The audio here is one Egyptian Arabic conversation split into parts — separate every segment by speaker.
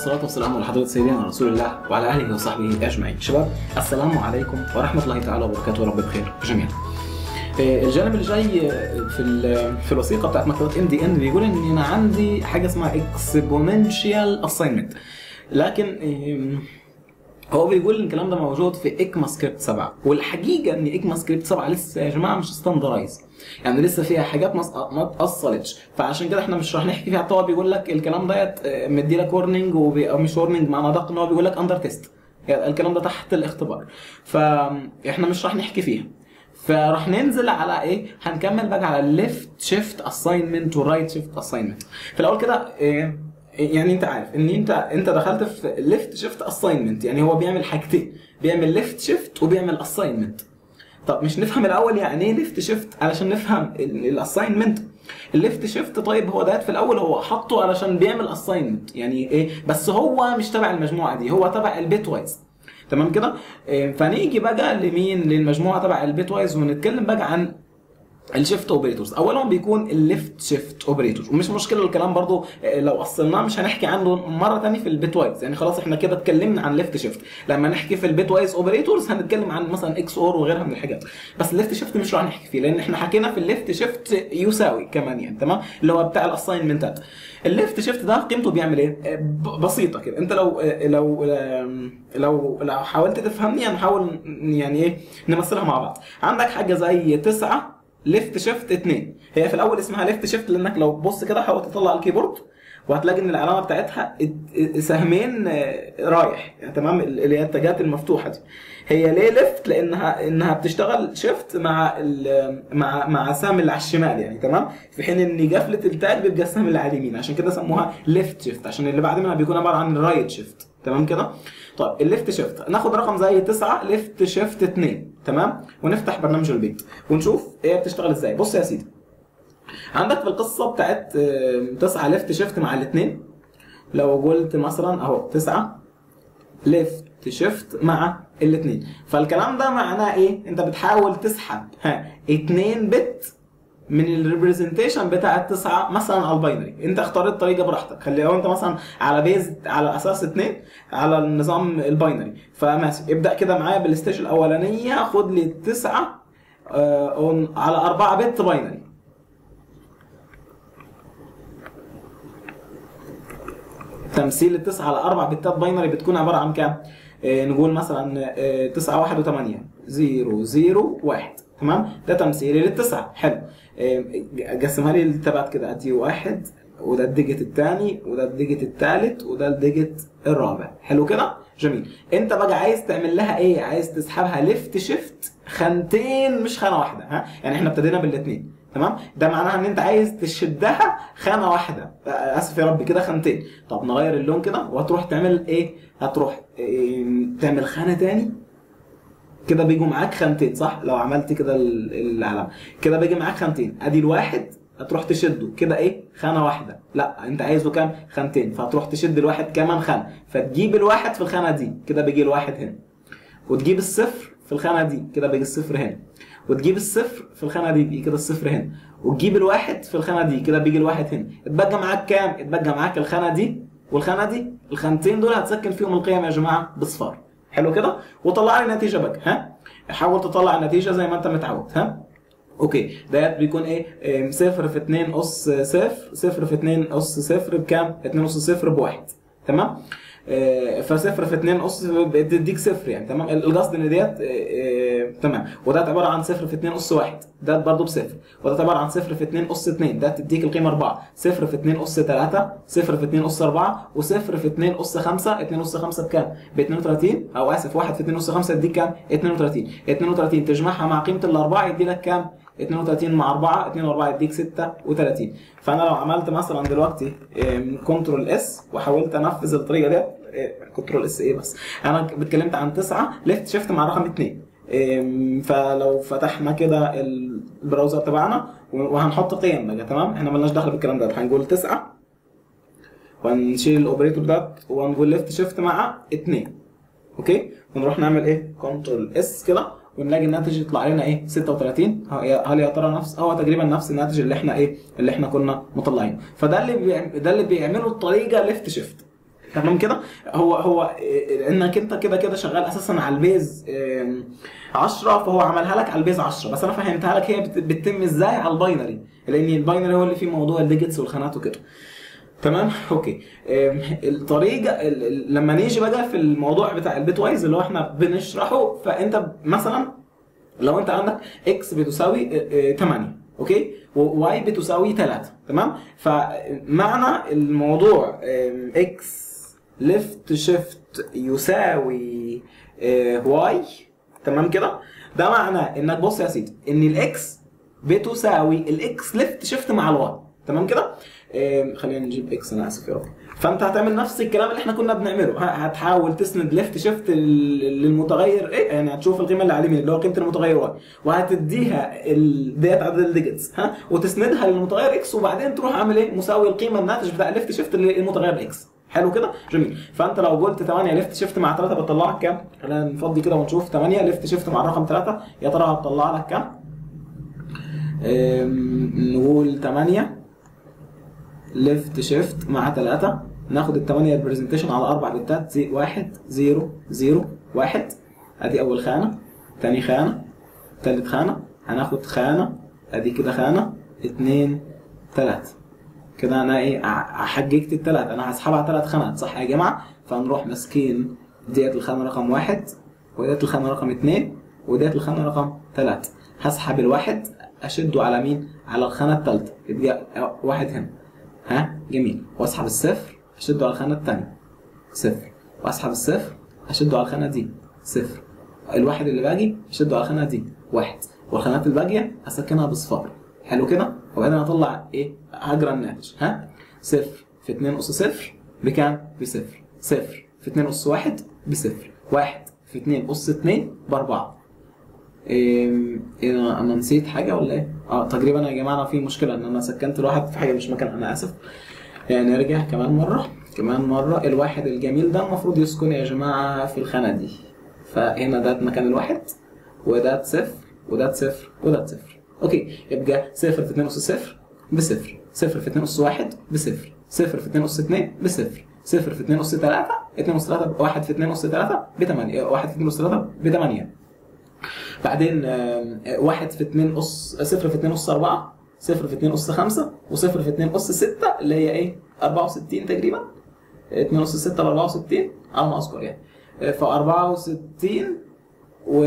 Speaker 1: والصلاة والسلام على حضرة سيدنا رسول الله وعلى أهله وصحبه أجمعين. شباب السلام عليكم ورحمة الله تعالى وبركاته رب بخير جميعا. آه، الجانب اللي جاي في ال- في الوثيقه بتاعت مكتبه ام دي ان بيقول ان انا عندي حاجه اسمها اكسبوننشال اساينمنت لكن آم، هو بيقول ان الكلام ده موجود في اكما سكريبت 7 والحقيقه ان اكما سكريبت 7 لسه يا جماعه مش ستاندرايز يعني لسه فيها حاجات ما ما اتاصلتش فعشان كده احنا مش راح نحكي فيها هو بيقول لك الكلام ديت آه، مدي لك ورنينج او مش ورنينج معنى ادق ان هو بيقول لك اندر تيست يعني الكلام ده تحت الاختبار فاحنا مش راح نحكي فيها فراح ننزل على ايه هنكمل بقى على الليفت شيفت اساينمنت ورايت شيفت اساينمنت في الاول كده إيه يعني انت عارف ان انت انت دخلت في ليفت شيفت اساينمنت يعني هو بيعمل حاجتين بيعمل ليفت شيفت وبيعمل اساينمنت طب مش نفهم الاول يعني ايه ليفت شيفت علشان نفهم الاساينمنت الليفت شيفت طيب هو ده في الاول هو حطه علشان بيعمل اساينمنت يعني ايه بس هو مش تبع المجموعه دي هو تبع البيت وايز تمام كده إيه، فنيجي بقى لمين للمجموعه تبع البيت وايز ونتكلم بقى عن الشيفت اوبريتورز اولهم بيكون الليفت شيفت اوبريتور ومش مشكله الكلام برضو آه، لو اصلناه مش هنحكي عنه مره ثانيه في البيت وايز يعني خلاص احنا كده اتكلمنا عن ليفت شيفت لما نحكي في البيت وايز اوبريتورز هنتكلم عن مثلا اكس اور وغيرها من الحاجات بس الليفت شيفت مش راح نحكي فيه لان احنا حكينا في الليفت شيفت يساوي كمان يعني تمام اللي هو بتاع الاساينمنتات الليفت شيفت ده قيمته بيعمل ايه آه، ب- بسيطه كده انت لو آه، لو آم، لو لو حاولت تفهمني هنحاول يعني ايه نمثلها مع بعض عندك حاجه زي تسعة ليفت شيفت 2 هي في الاول اسمها ليفت شيفت لانك لو بص كده حاول تطلع الكيبورد وهتلاقي ان العلامه بتاعتها ات- سهمين آه، رايح يعني تمام اللي هي التاجات المفتوحه دي هي ليه ليفت لانها انها بتشتغل شيفت مع ال- مع مع السهم اللي على الشمال يعني تمام في حين ان قفله التاج بيبقى السهم اللي على اليمين عشان كده سموها ليفت شيفت عشان اللي بعد منها بيكون عباره عن رايت شيفت تمام كده طيب الليفت شيفت ناخد رقم زي 9 ليفت شيفت 2 تمام ونفتح برنامج البيت ونشوف هي بتشتغل ازاي بص يا سيدي عندك في القصه بتاعت 9 ليفت شيفت مع الاثنين لو قلت مثلا اهو 9 ليفت شيفت مع الاثنين فالكلام ده معناه ايه انت بتحاول تسحب ها 2 بت من الريبريزنتيشن بتاع التسعه مثلا على الباينري انت اختار الطريقه براحتك خلي لو انت مثلا على بيز على اساس اثنين على النظام الباينري فماشي ابدا كده معايا بالستيج الاولانيه خد لي التسعه آه on- على 4 بت باينري تمثيل التسعة على أربع بتات باينري بتكون عبارة عن كام؟ آه نقول مثلا آه تسعة واحد وثمانية زيرو زيرو واحد تمام؟ ده تمثيلي للتسعة حلو آه قسمها لي للتبعات كده أدي واحد وده الديجيت الثاني وده الديجيت الثالث وده الديجيت الرابع حلو كده؟ جميل انت بقى عايز تعمل لها ايه؟ عايز تسحبها ليفت شيفت خانتين مش خانه واحده ها؟ يعني احنا ابتدينا بالاثنين تمام ده معناها ان انت عايز تشدها خانه واحده آه، اسف يا رب كده خانتين طب نغير اللون كده وهتروح تعمل ايه هتروح إيه تعمل خانه تاني كده بيجوا معاك خانتين صح لو عملت كده ال- العلامه كده بيجي معاك خانتين ادي الواحد هتروح تشده كده ايه خانه واحده لا انت عايزه كام خانتين فهتروح تشد الواحد كمان خانه فتجيب الواحد في الخانه دي كده بيجي الواحد هنا وتجيب الصفر في الخانه دي كده بيجي الصفر هنا وتجيب الصفر في الخانه دي بيجي كده الصفر هنا وتجيب الواحد في الخانه دي كده بيجي الواحد هنا اتبقى معاك كام اتبقى معاك الخانه دي والخانه دي الخانتين دول هتسكن فيهم القيم يا جماعه بصفار حلو كده وطلع لي النتيجه بقى ها حاول تطلع النتيجه زي ما انت متعود ها اوكي ديت بيكون ايه إيه، صفر في 2 اس صفر صفر في 2 اس صفر بكام 2 اس صفر بواحد تمام آه، فصفر في 2 اس بتديك صفر يعني تمام القصد ان ديت آه، آه، تمام وده عباره عن صفر في 2 اس واحد ده برضه بصفر وده عباره عن صفر في 2 اس 2 ده تديك القيمه 4 صفر في 2 اس 3 صفر في 2 اس 4 وصفر في 2 اس 5 2 اس 5 بكام؟ ب 32 او اسف 1 في 2 اس 5 يديك كام؟ 32 32 تجمعها مع قيمه الاربعه يدي لك كام؟ 32 مع 4 2 و4 يديك 36 فانا لو عملت مثلا دلوقتي كنترول اس وحاولت انفذ الطريقه ديت كنترول اس ايه بس انا اتكلمت عن 9 ليفت شيفت مع رقم 2 إم، فلو فتحنا كده البراوزر تبعنا وهنحط قيم بقى تمام احنا مالناش دخل بالكلام ده هنقول 9 وهنشيل الاوبريتور ده وهنقول ليفت شيفت مع 2 اوكي ونروح نعمل ايه كنترول اس كده ونلاقي الناتج يطلع لنا ايه 36 ه- هل يا ترى نفس هو تقريبا نفس الناتج اللي احنا ايه اللي احنا كنا مطلعينه فده اللي بيعم... ده اللي بيعمله الطريقه ليفت شيفت تمام كده هو هو إيه، انك انت كده كده شغال اساسا على البيز 10 فهو عملها لك على البيز 10 بس انا فهمتها لك هي بت- بتتم ازاي على الباينري لان الباينري هو اللي فيه موضوع الديجيتس والخانات وكده تمام اوكي أم، الطريقه ال- ال- لما نيجي بقى في الموضوع بتاع البيت وايز اللي هو احنا بنشرحه فانت مثلا لو انت عندك اكس بتساوي اه، اه، 8 اوكي وواي بتساوي 3 تمام فمعنى الموضوع اكس ليفت شيفت يساوي اه، واي تمام كده ده معناه انك بص يا سيدي ان الاكس بتساوي الاكس ليفت شيفت مع الواي تمام كده آم، خلينا نجيب اكس انا اسف يا رب فانت هتعمل نفس الكلام اللي احنا كنا بنعمله ه- هتحاول تسند ليفت شيفت للمتغير ايه يعني هتشوف القيمه اللي على اليمين اللي هو قيمه المتغير واي وهتديها ال- ديت عدد الديجيتس ها وتسندها للمتغير اكس وبعدين تروح عامل ايه مساوي القيمه الناتج بتاع الليفت شيفت للمتغير اكس حلو كده جميل فانت لو قلت 8 ليفت شيفت مع 3 بتطلع لك كام خلينا نفضي كده ونشوف 8 ليفت شيفت مع رقم 3 يا ترى هتطلع لك كام أم، نقول 8 ليفت شيفت مع 3 ناخد الثمانية ريبريزنتيشن على اربع بتات زي 1 0 0 1 ادي اول خانة تاني خانة تالت خانة هناخد خانة ادي كده خانة اتنين تلاتة كده انا ايه ع- حججت التلات انا هسحبها تلات خانات صح يا جماعة فنروح ماسكين ديت الخانة رقم واحد وديت الخانة رقم اتنين وديت الخانة رقم تلاتة هسحب الواحد اشده على مين؟ على الخانة التالتة يبقى واحد هنا ها جميل واسحب الصفر اشده على الخانه الثانيه صفر واسحب الصفر اشده على الخانه دي صفر الواحد اللي باقي اشده على الخانه دي واحد والخانات الباقيه اسكنها بصفار حلو كده وبعدين اطلع ايه هجرى الناتج ها صفر في 2 اس صفر بكام بصفر صفر في 2 اس واحد بصفر واحد في 2 اس 2 باربعه إيه إيه انا أنا نسيت حاجه ولا ايه؟ اه تقريبا يا جماعه أنا في مشكله ان انا سكنت الواحد في حاجه مش مكان انا اسف يعني نرجع كمان مره كمان مره الواحد الجميل ده المفروض يسكن يا جماعه في الخانه دي فهنا ده مكان الواحد وده صفر وده صفر وده صفر اوكي يبقى صفر في 2 اس صفر بصفر صفر في 2 اس واحد بصفر صفر في 2 اس 2 بصفر صفر في 2 اس 3 2 اس 3 1 في 2 اس 3 ب 8 1 في 2 اس 3 ب 8 بعدين آم، آه، واحد في 2 اس صفر في 2 اس 4 صفر في 2 اس 5 وصفر في 2 اس 6 اللي هي ايه 64 تقريبا 2 اس 6 ب 64 على ما اذكر يعني آه، ف 64 و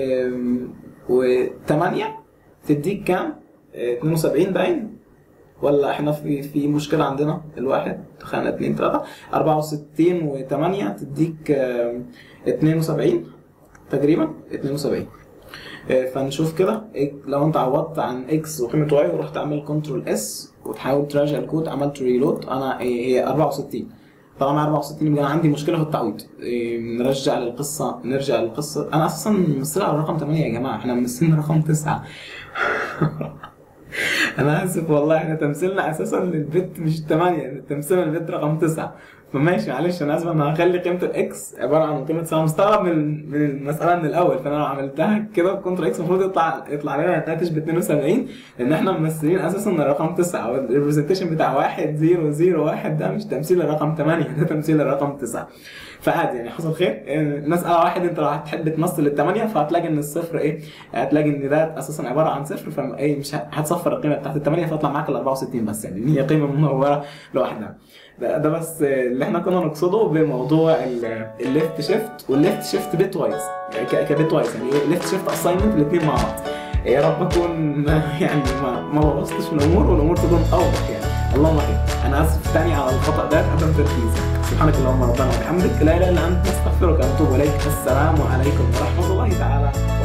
Speaker 1: و 8 تديك كام؟ آه، 72 باين ولا احنا في في مشكله عندنا الواحد خانه 2 3 64 و8 تديك آم، 72 تقريبا 72 آه، فنشوف كده إيه- لو انت عوضت عن اكس وقيمه واي ورحت عامل كنترول اس وتحاول تراجع الكود عملت ريلود انا إيه، هي 64 طالما 64 يبقى انا عندي مشكله في التعويض إيه، نرجع للقصه نرجع للقصه انا اساسا ممثلها على رقم 8 يا جماعه احنا ممثلين رقم 9 انا اسف والله احنا تمثيلنا اساسا للبت مش 8 تمثيلنا للبت رقم 9 فماشي معلش انا اسف انا هخلي قيمه الاكس عباره عن قيمه سواء مستغرب من من المساله من الاول فانا لو عملتها كده كنترول اكس المفروض يطلع يطلع لنا الناتج ب 72 لان احنا ممثلين اساسا الرقم 9 والريبريزنتيشن بتاع 1 0 0 1 ده مش تمثيل الرقم 8 ده تمثيل الرقم 9 فعادي يعني حصل خير يعني مساله واحد انت لو هتحب تمثل الثمانيه فهتلاقي ان الصفر ايه هتلاقي ان ده اساسا عباره عن صفر فايه مش ه- هتصفر القيمه بتاعت الثمانيه فيطلع معاك ال 64 بس يعني إن هي قيمه منوره لوحدها ده, ده بس اللي احنا كنا نقصده بموضوع الليفت شيفت والليفت شيفت بيت وايز يعني ك- كبيت وايز يعني ايه ليفت شيفت اساينمنت الاثنين مع بعض يا رب اكون يعني ما ما بوظتش الامور والامور تكون اوضح يعني اللهم خير انا اسف تاني على الخطا ده عدم تركيزك سبحانك اللهم ربنا وبحمدك لا اله الا انت استغفرك واتوب اليك السلام عليكم ورحمه الله تعالى